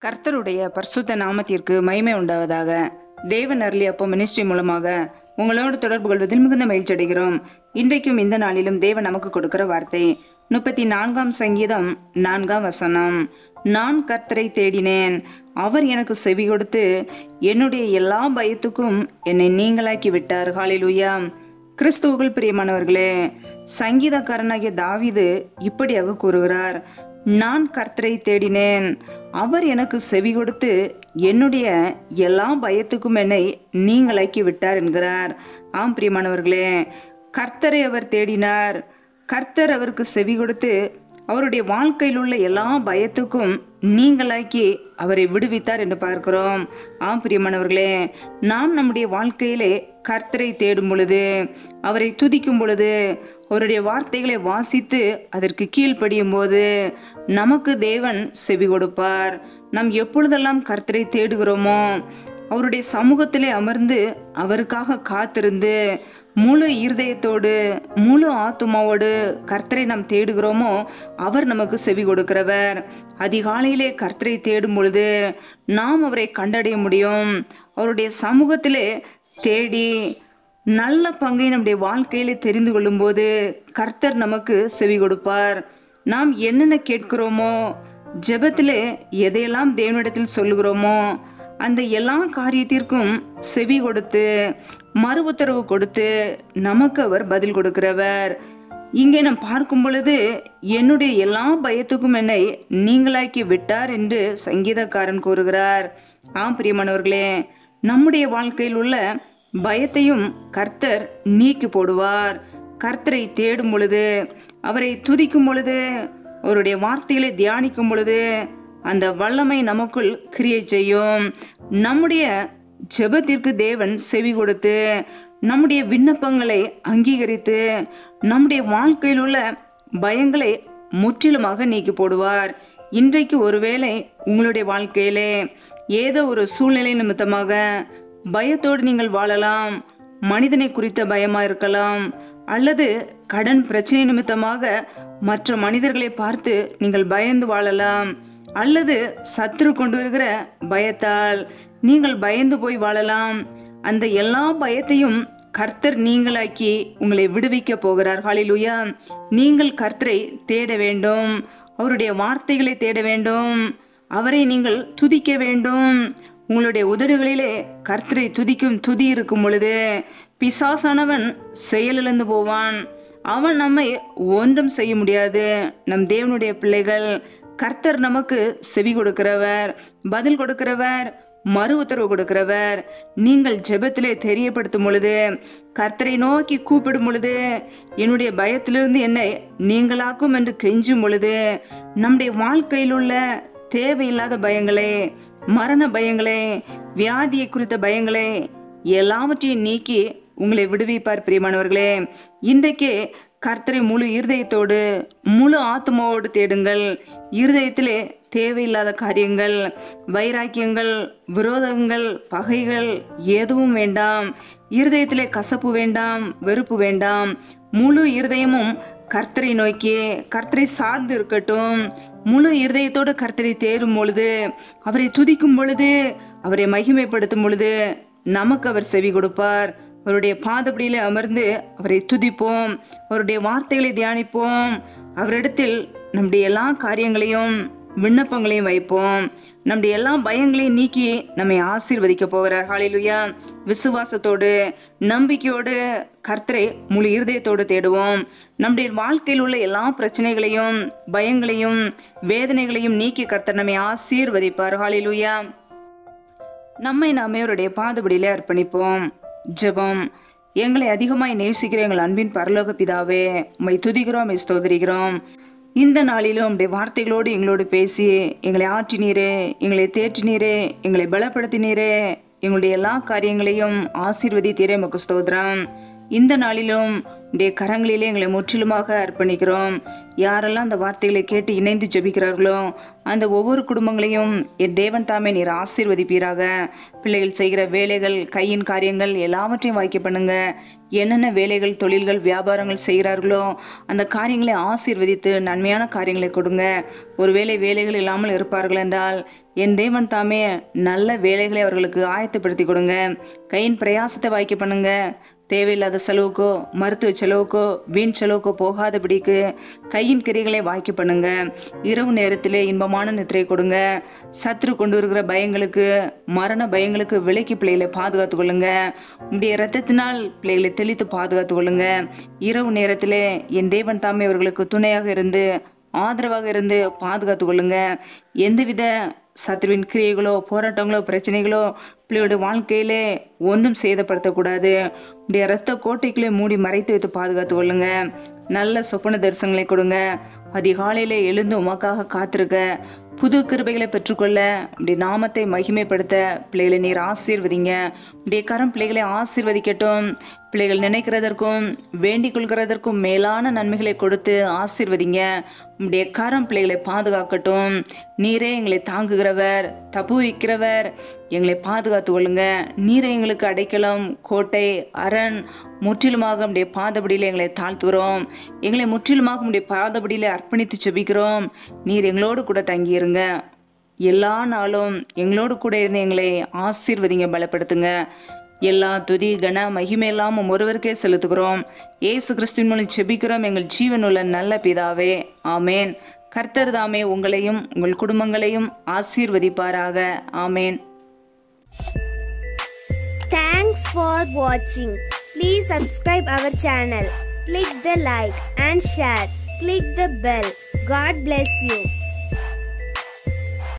கர்த்தருடைய பரிசுத்த நாமத்திற்கு மகிமை உண்டாவதாக தேவன் அருளி அப்போ மினிஸ்ட்ரி மூலமாக உங்களோடு தொடர்பு கொள்வதில் மிகுந்த மகிழ்ச்சி அடைகிறோம் இன்றைக்கும் இந்த நாளிலும் தேவன் நமக்கு கொடுக்கிற வார்த்தை முப்பத்தி நான்காம் சங்கீதம் நான்காம் வசனம் நான் கர்த்தரை தேடினேன் அவர் எனக்கு செவி கொடுத்து என்னுடைய எல்லா பயத்துக்கும் என்னை நீங்களாக்கி விட்டார் ஹalleluya கிறிஸ்துவுக்குள் பிரியமானவர்களே சங்கீதக்காரனாகிய தாவீது இப்படியாக கூறுகிறார் நான் கர்த்தரை தேடினேன் அவர் எனக்கு செவி கொடுத்து என்னுடைய எல்லா பயத்துக்கும் என்னை நீங்களாக்கி விட்டார் என்கிறார் ஆம் பிரியமானவர்களே கர்த்தரை அவர் தேடினார் கர்த்தர் அவருக்கு செவி கொடுத்து அவருடைய வாழ்க்கையில் உள்ள எல்லா பயத்துக்கும் நீங்களாக்கி அவரை விடுவித்தார் என்று பார்க்கிறோம் ஆம் பிரியமானவர்களே நாம் நம்முடைய வாழ்க்கையிலே கர்த்தரை தேடும் பொழுது அவரை துதிக்கும் பொழுது அவருடைய வார்த்தைகளை வாசித்து அதற்கு கீழ்ப்படியும் போது நமக்கு தேவன் செவி கொடுப்பார் நாம் எப்பொழுதெல்லாம் கர்த்தரை தேடுகிறோமோ அவருடைய சமூகத்திலே அமர்ந்து அவருக்காக காத்திருந்து முழு இருதயத்தோடு முழு ஆத்துமாவோடு கர்த்தரை நாம் தேடுகிறோமோ அவர் நமக்கு செவி கொடுக்கிறவர் அதிகாலையிலே கர்த்தரை தேடும் பொழுது நாம் அவரை கண்டடைய முடியும் அவருடைய சமூகத்திலே தேடி நல்ல பங்கை நம்முடைய வாழ்க்கையிலே தெரிந்து கொள்ளும்போது கர்த்தர் நமக்கு செவி கொடுப்பார் நாம் என்னென்ன கேட்கிறோமோ ஜெபத்திலே எதையெல்லாம் தேவனிடத்தில் சொல்லுகிறோமோ அந்த எல்லா காரியத்திற்கும் செவி கொடுத்து மறு உத்தரவு கொடுத்து நமக்கு அவர் பதில் கொடுக்கிறவர் இங்கே நாம் பார்க்கும் பொழுது என்னுடைய எல்லா பயத்துக்கும் என்னை நீங்களாக்கி விட்டார் என்று சங்கீதக்காரன் கூறுகிறார் ஆம் பிரியமானவர்களே நம்முடைய வாழ்க்கையில் உள்ள பயத்தையும் கர்த்தர் நீக்கி போடுவார் கர்த்தரை தேடும் பொழுது அவரை துதிக்கும் பொழுது அவருடைய வார்த்தைகளை தியானிக்கும் பொழுது அந்த வல்லமை நமக்குள் கிரியை செய்யும் நம்முடைய ஜெபத்திற்கு தேவன் செவி கொடுத்து நம்முடைய விண்ணப்பங்களை அங்கீகரித்து நம்முடைய வாழ்க்கையில் உள்ள பயங்களை முற்றிலுமாக நீக்கி போடுவார் இன்றைக்கு ஒருவேளை உங்களுடைய வாழ்க்கையிலே ஏதோ ஒரு சூழ்நிலை நிமித்தமாக பயத்தோடு நீங்கள் வாழலாம் மனிதனை குறித்த பயமா இருக்கலாம் அல்லது கடன் பிரச்சனை நிமித்தமாக மற்ற மனிதர்களை பார்த்து நீங்கள் பயந்து வாழலாம் அல்லது சத்துரு கொண்டு வருகிற பயத்தால் நீங்கள் பயந்து போய் வாழலாம் அந்த எல்லா பயத்தையும் கர்த்தர் நீங்களாக்கி உங்களை விடுவிக்க போகிறார் ஹalleluya நீங்கள் கர்த்தரை தேட வேண்டும் அவருடைய வார்த்தைகளை தேட வேண்டும் அவரை நீங்கள் துதிக்க வேண்டும் உங்களுடைய உதடுகளிலே கர்த்தரை துதிக்கும் துதி இருக்கும் பொழுது பிசாசானவன் செயலிழந்து போவான் அவன் நம்மை ஒன்றும் செய்ய முடியாது நம் தேவனுடைய பிள்ளைகள் கர்த்தர் நமக்கு செவி கொடுக்கிறவர் பதில் கொடுக்கிறவர் மறு உத்தரவு கொடுக்கிறவர் நீங்கள் ஜெபத்திலே தெரியப்படுத்தும் பொழுது கர்த்தரை நோக்கி கூப்பிடும் பொழுது என்னுடைய பயத்திலிருந்து என்னை நீங்களாக்கும் என்று கெஞ்சும் பொழுது நம்முடைய வாழ்க்கையில் உள்ள தேவையில்லாத பயங்களே மரண பயங்களே வியாதியை குறித்த பயங்களே எல்லாவற்றையும் நீக்கி உங்களை விடுவிப்பார் பிரியமானவர்களே இன்றைக்கே கர்த்தரை முழு இருதயத்தோடு முழு ஆத்மாவோடு தேடுங்கள் இருதயத்திலே தேவையில்லாத காரியங்கள் வைராக்கியங்கள் விரோதங்கள் பகைகள் எதுவும் வேண்டாம் இருதயத்திலே கசப்பு வேண்டாம் வெறுப்பு வேண்டாம் முழு இருதயமும் கர்த்தரை நோக்கி கர்த்தரை சார்ந்து இருக்கட்டும் முழு இருதயத்தோடு கர்த்தரை தேடும் பொழுது அவரை துதிக்கும் பொழுது அவரை மகிமைப்படுத்தும் பொழுது நமக்கு அவர் செவி கொடுப்பார் அவருடைய பாதப்படியில அமர்ந்து அவரை துதிப்போம் அவருடைய வார்த்தைகளை தியானிப்போம் அவரிடத்தில் நம்முடைய எல்லா காரியங்களையும் விண்ணப்பங்களையும் வைப்போம் நம்முடைய எல்லா பயங்களையும் நீக்கி நம்மை ஆசீர்வதிக்க போகிறார் ஹalleluya விசுவாசத்தோடு நம்பிக்கையோடு கர்த்தரை முழு இருதயத்தோடு தேடுவோம் நம்முடைய வாழ்க்கையில் உள்ள எல்லா பிரச்சனைகளையும் பயங்களையும் வேதனைகளையும் நீக்கி கர்த்தர் நம்மை ஆசீர்வதிப்பார் ஹalleluya நம்மை நாமே அவருடைய பாதபடியிலே அர்ப்பணிப்போம் ஜெபம் எங்களை அதிகமாய் நேசிக்கிற எங்கள் அன்பின் பரலோக பிதாவே உம்மை துதிக்கிறோம் உம்மை ஸ்தோதரிக்கிறோம் இந்த நாளிலும் உம்முடைய வார்த்தைகளோடு எங்களோடு பேசி எங்களை ஆற்றினீரே எங்களை தேற்றினீரே எங்களை பலப்படுத்தினீரே எங்களுடைய எல்லா காரியங்களையும் ஆசீர்வதித்தீரே உமக்கு ஸ்தோத்திரம் இந்த நாளிலும் உடைய கரங்களிலே எங்களை முற்றிலுமாக அர்ப்பணிக்கிறோம் யாரெல்லாம் அந்த வார்த்தைகளை கேட்டு இணைந்து ஜெபிக்கிறார்களோ அந்த ஒவ்வொரு குடும்பங்களையும் என் தேவன் தாமே நீர் ஆசீர்வதிப்பீராக பிள்ளைகள் செய்கிற வேலைகள் கையின் காரியங்கள் எல்லாவற்றையும் வாய்க்க பண்ணுங்க என்னென்ன வேலைகள் தொழில்கள் வியாபாரங்கள் செய்கிறார்களோ அந்த காரியங்களை ஆசீர்வதித்து நன்மையான காரியங்களை கொடுங்க ஒருவேளை வேலைகள் இல்லாமல் இருப்பார்கள் என்றால் என் தேவன் தாமே நல்ல வேலைகளை அவர்களுக்கு ஆயத்தப்படுத்தி கொடுங்க கையின் பிரயாசத்தை வாய்க்க பண்ணுங்க தேவையில்லாத செலவுக்கோ மருத்துவ செலவுக்கோ வீண் செலவுக்கோ போகாதபடிக்கு கையின் கிரைகளை வாய்க்க பண்ணுங்க இரவு நேரத்திலே இன்பமான நித்திரை கொடுங்க சத்ரு கொண்டு வருகிற பயங்களுக்கு மரண பயங்களுக்கு விலைக்கு பிள்ளைகளை பாதுகாத்து கொள்ளுங்க உடைய இரத்தத்தினால் பிள்ளைகளை தெளித்து பாதுகாத்து கொள்ளுங்க இரவு நேரத்திலே என் தேவன் தாமே அவர்களுக்கு துணையாக இருந்து ஆதரவாக இருந்து பாதுகாத்து கொள்ளுங்க எந்தவித சத்ருவின் கிரியைகளோ போராட்டங்களோ பிரச்சனைகளோ பிள்ளையோட வாழ்க்கையிலே ஒன்றும் சேதப்படுத்தக்கூடாது உடைய ரத்த கோட்டைக்குள்ளே மூடி மறைத்து வைத்து பாதுகாத்து கொள்ளுங்க நல்ல சொப்பன தரிசனங்களை கொடுங்க அதிகாலையிலே எழுந்து உமக்காக காத்திருக்க புது கிருபைகளை பெற்றுக்கொள்ள உடைய நாமத்தை மகிமைப்படுத்த பிள்ளைகளை நீர் ஆசீர்வதிங்க உடைய கரம் பிள்ளைகளை ஆசீர்வதிக்கட்டும் பிள்ளைகள் நினைக்கிறதற்கும் வேண்டிக் கொள்கிறதற்கும் மேலான நன்மைகளை கொடுத்து ஆசீர்வதிங்க உடைய கரம் பிள்ளைகளை பாதுகாக்கட்டும் நீரே எங்களை தாங்குகிறவர் தப்பு வைக்கிறவர் எங்களை பாதுகாத்து கொள்ளுங்க நீரை எங்களுக்கு அடைக்கலம் கோட்டை அரண் முற்றிலுமாக உடைய பாதபடியில் எங்களை தாழ்த்துகிறோம் எங்களை முற்றிலுமாக உடைய பாதபடியில் அர்ப்பணித்து செபிக்கிறோம் நீர் எங்களோடு கூட தங்கியிருங்க எல்லா நாளும் எங்களோடு கூட இருந்து எங்களை ஆசீர்வதிங்க பலப்படுத்துங்க எல்லா துதி கன மகிமையெல்லாம் உம் ஒருவருக்கே செலுத்துகிறோம் ஏசு கிறிஸ்துவின் மூலம் செபிக்கிறோம் எங்கள் ஜீவனுள்ள நல்ல பிதாவே ஆமேன் கர்த்தர் தாமே உங்களையும் உங்கள் குடும்பங்களையும் ஆசீர்வதிப்பாராக ஆமேன் Thanks for watching. Please subscribe our channel. Click the like and share. Click the bell. God bless you.